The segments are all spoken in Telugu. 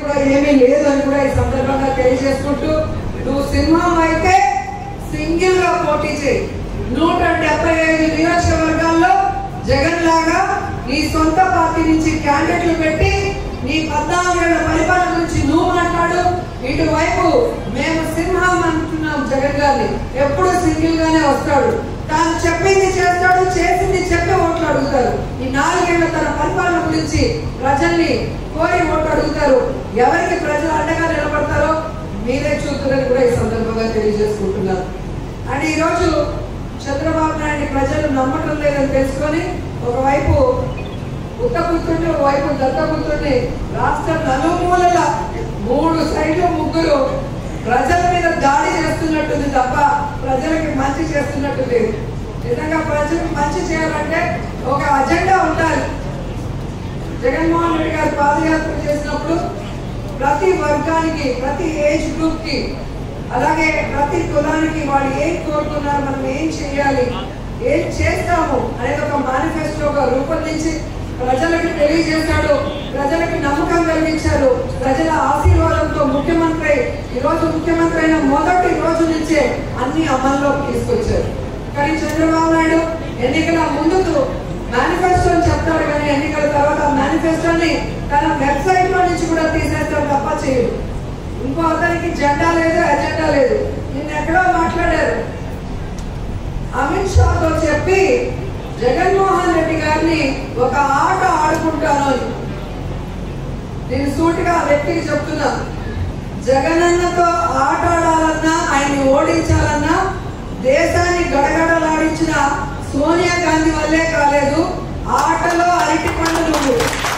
కూడా ఏమీ లేదు అని కూడా ఈ సందర్భంగా తెలియజేసుకుంటూ నువ్వు సింహం అయితే సింగిల్ గా పోటీ చేయి నూట డెబ్బై ఐదు నియోజకవర్గాల్లో జగన్ లాగా నీ సొంత పార్టీ నుంచి క్యాండిడేట్లు పెట్టి నీ పద్నాలుగేళ్ల పరిపాలన గురించి నువ్వు మాట్లాడు ఇటువైపు మేము సింహం అంటున్నాం జగన్ గారిని ఎప్పుడు సింగిల్ గానే వస్తాడు తాను చెప్పింది చేస్తాడు చేసింది చెప్పే ఓట్లు అడుగుతారు ఈ నాలుగేళ్ల తన పరిపాలన గురించి ప్రజల్ని కోరి ఓట్లు అడుగుతారు ఎవరికి ప్రజలు అండగా నిలబడతారో మీరే చూద్దారని కూడా ఈ సందర్భంగా తెలియజేసుకుంటున్నారు అండ్ ఈరోజు చంద్రబాబు నాయుడు ప్రజలు నమ్మటం లేదని తెలుసుకొని ఒకవైపు ఉత్తపుత్రుని ఒకవైపు దత్తపుత్రుని రాష్ట్ర నలుమూలల మూడు సైడ్లు ముగ్గురు ప్రజల మీద దాడి చేస్తున్నట్టుంది తప్ప ప్రజలకి మంచి చేస్తున్నట్టు లేదు నిజంగా ప్రజలకు మంచి చేయాలంటే ఒక అజెండా ఉండాలి జగన్మోహన్ రెడ్డి గారు పాదయాత్ర చేసినప్పుడు ప్రతి వర్గానికి ప్రతి ఏజ్ గ్రూప్ కి అలాగే ప్రతి కులానికి వాళ్ళు ఏం కోరుకున్నారు మనం ఏం చేయాలి ఏం చేస్తాము అనేది ఒక మేనిఫెస్టోగా రూపొందించి ప్రజలకు తెలియజేశాడు ప్రజలకు నమ్మకం కలిగించారు ప్రజల ఆశీర్వాదంతో ముఖ్యమంత్రి ఈ రోజు ముఖ్యమంత్రి అయిన మొదటి రోజు నుంచే అన్ని అమల్లోకి తీసుకొచ్చారు కానీ చంద్రబాబు నాయుడు ఎన్నికల ముందుకు మేనిఫెస్టో అని చెప్తాడు కానీ ఎన్నికల తర్వాత మేనిఫెస్టోని తన వెబ్సైట్ లో నుంచి కూడా తీసేస్తాడు తప్ప చేయడు ఇంకో అతనికి జెండా లేదు అజెండా లేదు నిన్న ఎక్కడో మాట్లాడారు అమిత్ షాతో చెప్పి జగన్మోహన్ రెడ్డి గారిని ఒక ఆట ఆడుకుంటాను అని నేను సూటిగా ఆ వ్యక్తికి చెప్తున్నా జగనన్నతో ఆట ఆడాలన్నా ఆయన్ని ఓడించాలన్నా దేశాన్ని గడగడలాడించిన సోనియా గాంధీ వల్లే కాలేదు ఆటలో అరటి పండు నువ్వు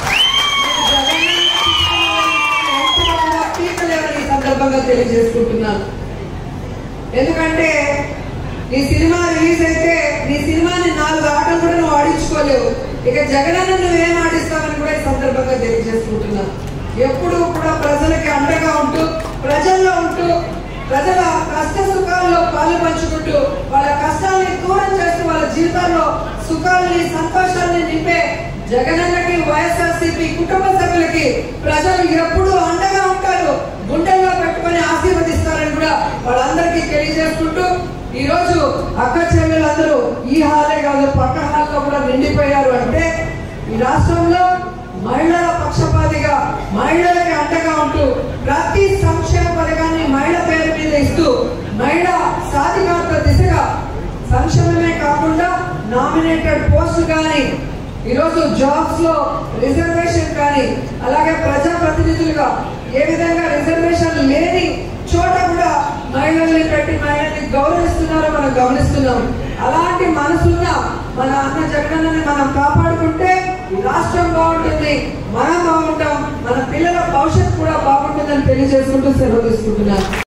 పీకలేవని ఈ సందర్భంగా తెలియజేసుకుంటున్నాను ఎందుకంటే నీ సినిమా రిలీజ్ అయితే నీ సినిమాని నాలుగు ఆటలు కూడా నువ్వు ఆడించుకోలేవు ఇక జగనన్న నువ్వేం ఆడిస్తావని కూడా ఈ సందర్భంగా తెలియజేసుకుంటున్నా ఎప్పుడు కూడా ప్రజలకి అండగా ఉంటూ ప్రజల్లో ఉంటూ ప్రజల కష్ట సుఖాల్లో పాలు పంచుకుంటూ వాళ్ళ కష్టాల్ని దూరం చేస్తూ వాళ్ళ జీవితాల్లో సుఖాలని సంతోషాన్ని నింపే జగనన్నకి వైఎస్ఆర్సీపీ కుటుంబ సభ్యులకి ప్రజలు ఎప్పుడు అండగా ఉంటారు గుండెల్లో పెట్టుకొని ఆశీర్వదిస్తారని కూడా వాళ్ళందరికీ తెలియజేసుకుంటూ ఈ రోజు అక్క చెల్లెలందరూ ఈ హాలే కాదు పక్క హాల్లో కూడా నిండిపోయారు అంటే ఈ రాష్ట్రంలో మహిళల పక్షపాతిగా మహిళలకి అండగా ఉంటూ ప్రతి సంక్షేమ పథకాన్ని మహిళ పేరు మీద ఇస్తూ మహిళ సాధికారత దిశగా సంక్షేమమే కాకుండా నామినేటెడ్ పోస్ట్ కానీ ఈరోజు జాబ్స్ లో రిజర్వేషన్ కానీ అలాగే ప్రజా ప్రతినిధులుగా ఏ విధంగా రిజర్వేషన్ లేని చోట కూడా మహిళల్ని పెట్టి మహిళల్ని గౌరవిస్తున్నారో మనం గమనిస్తున్నాం అలాంటి మనసున్న మన అన్న జగనన్నని మనం కాపాడుకుంటే ఈ రాష్ట్రం బాగుంటుంది మనం బాగుంటాం మన పిల్లల భవిష్యత్తు కూడా బాగుంటుందని తెలియజేసుకుంటూ సెలవు తీసుకుంటున్నాను